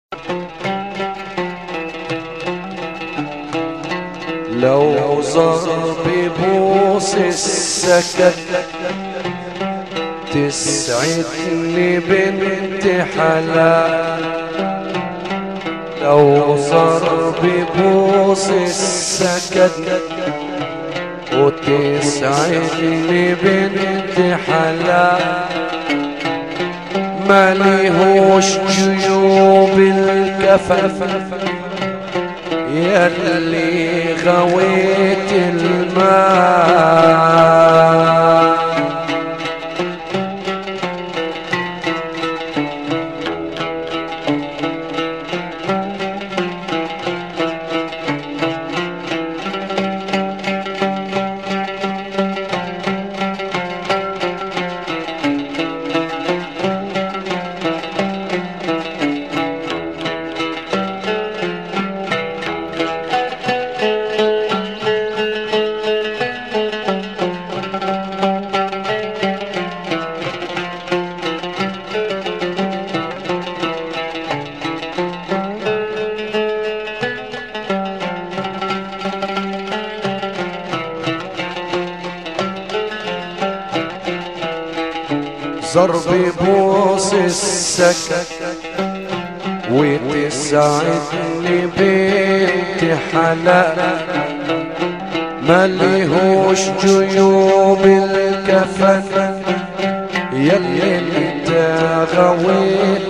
لو زار ببوس السكت تسعدني بنت حلال لو زار ببوس السكت وتسعدني بنت حلال ماليهوش جيوب الكفن يلي غويت الماء ضرب بوس السكت وتسعدني بنت حلال مليهوش جيوب الكفن يلي انت غويت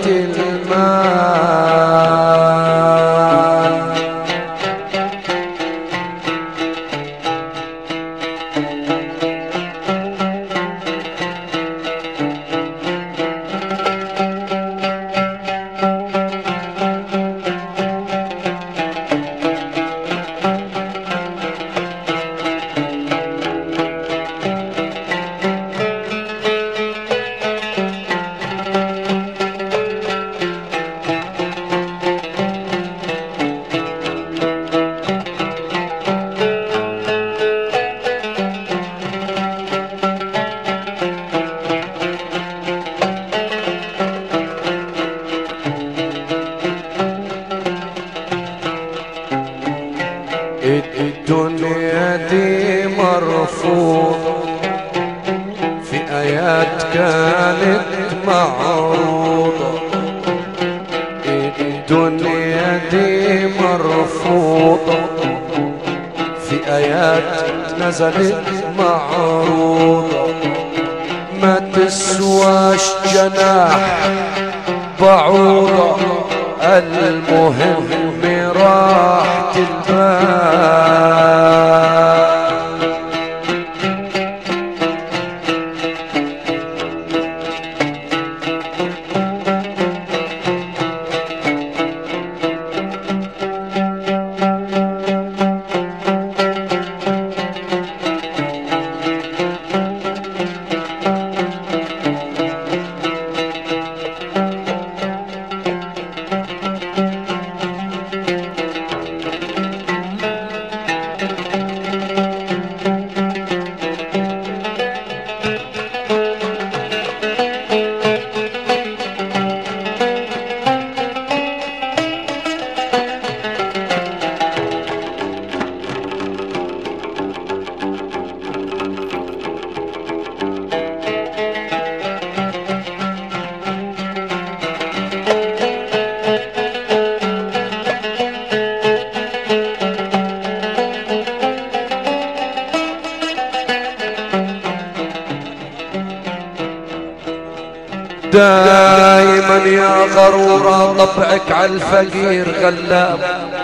الماء الدنيا دي مرفوضة في آيات كانت معروضة الدنيا دي مرفوضة في آيات نزلت معروضة ما تسواش جناح بعوضة المهم راحة البال دايما يا غرورة طبعك على الفقير غلاب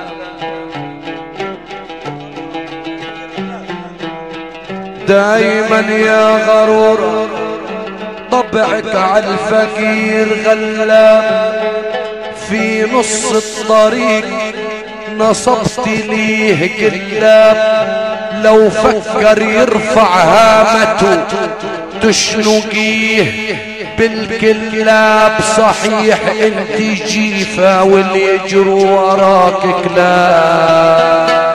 دايما يا غرورة طبعك على الفقير غلاب في نص الطريق نصبت ليه قلاب لو فكر يرفع هامته تشنقيه بالكلاب صحيح انت جيفة واللي يجروا وراك كلاب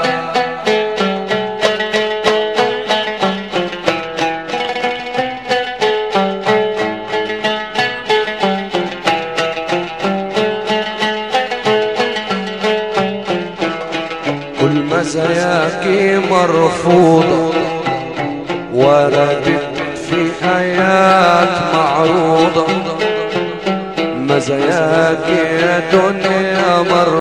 والمزاياك مرفوضة وردت في آيات معروضة مزاياك يا دنيا مرفوضة